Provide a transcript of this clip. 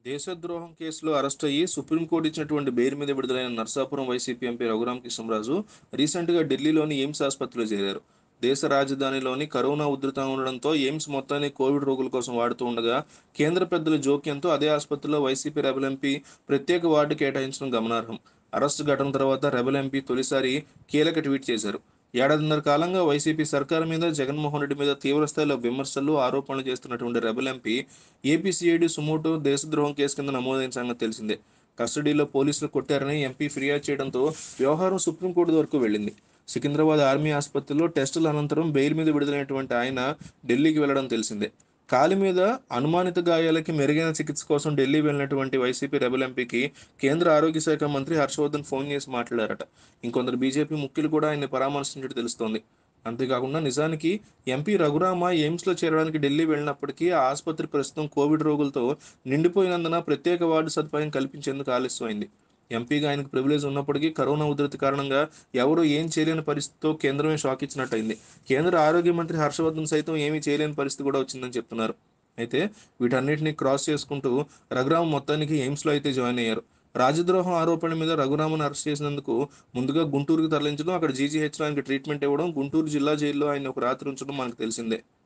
దేశద్రోహం కేసులో అరెస్ట్ అయ్యి సుప్రీంకోర్టు ఇచ్చినటువంటి బెయిల్ మీద విడుదలైన నర్సాపురం వైసీపీ ఎంపీ రఘురామ కృష్ణరాజు రీసెంట్గా ఢిల్లీలోని ఎయిమ్స్ ఆసుపత్రిలో చేరారు దేశ రాజధానిలోని కరోనా ఉధృతం ఉండడంతో ఎయిమ్స్ మొత్తాన్ని కోవిడ్ రోగుల కోసం వాడుతూ ఉండగా కేంద్ర పెద్దల జోక్యంతో అదే ఆసుపత్రిలో వైసీపీ రెబల్ ఎంపీ ప్రత్యేక వార్డు కేటాయించడం గమనార్హం అరెస్టు ఘటన తర్వాత రెబల్ ఎంపీ తొలిసారి కీలక ట్వీట్ చేశారు ఏడాదిన్నర కాలంగా వైసీపీ సర్కారు మీద జగన్మోహన్ రెడ్డి మీద తీవ్రస్థాయిలో విమర్శలు ఆరోపణలు చేస్తున్నటువంటి రెబల్ ఎంపీ ఏపీసీఐడి సుమోటో దేశద్రోహం కేసు కింద నమోదైన సంగతి తెలిసిందే కస్టడీలో పోలీసులు కొట్టారని ఎంపీ ఫిర్యాదు చేయడంతో వ్యవహారం సుప్రీంకోర్టు వరకు వెళ్ళింది సికింద్రాబాద్ ఆర్మీ ఆసుపత్రిలో టెస్టుల అనంతరం బెయిల్ మీద విడుదలైనటువంటి ఆయన ఢిల్లీకి వెళ్లడం తెలిసిందే కాలి మీద అనుమానిత గాయాలకి మెరుగైన చికిత్స కోసం ఢిల్లీ వెళ్ళినటువంటి వైసీపీ రెబల్ ఎంపీకి కేంద్ర ఆరోగ్య శాఖ మంత్రి హర్షవర్ధన్ ఫోన్ చేసి మాట్లాడారట ఇంకొందరు బీజేపీ ముఖ్యులు కూడా ఆయన్ని పరామర్శించినట్టు తెలుస్తోంది అంతేకాకుండా నిజానికి ఎంపీ రఘురామ ఎయిమ్స్లో చేరడానికి ఢిల్లీ వెళ్ళినప్పటికీ ఆ ఆసుపత్రి ప్రస్తుతం కోవిడ్ రోగులతో నిండిపోయినందున ప్రత్యేక వార్డు సదుపాయం కల్పించేందుకు ఆలస్యమైంది ఎంపీగా ఆయనకు ప్రివిలేజ్ ఉన్నప్పటికీ కరోనా ఉధృతి కారణంగా ఎవరు ఏం చేయలేని పరిస్థితితో కేంద్రమే షాక్ ఇచ్చినట్టయింది కేంద్ర ఆరోగ్య మంత్రి హర్షవర్ధన్ సైతం ఏమీ చేయలేని పరిస్థితి కూడా వచ్చిందని చెప్తున్నారు అయితే వీటన్నిటిని క్రాస్ చేసుకుంటూ రఘురామ్ మొత్తానికి ఎయిమ్స్లో అయితే జాయిన్ అయ్యారు రాజద్రోహం ఆరోపణ మీద రఘురామన్ అరెస్ట్ చేసినందుకు ముందుగా గుంటూరుకి తరలించడం అక్కడ జీజీహెచ్లో ఆయనకి ట్రీట్మెంట్ ఇవ్వడం గుంటూరు జిల్లా జైల్లో ఆయన ఒక రాత్రి ఉంచడం మనకు తెలిసిందే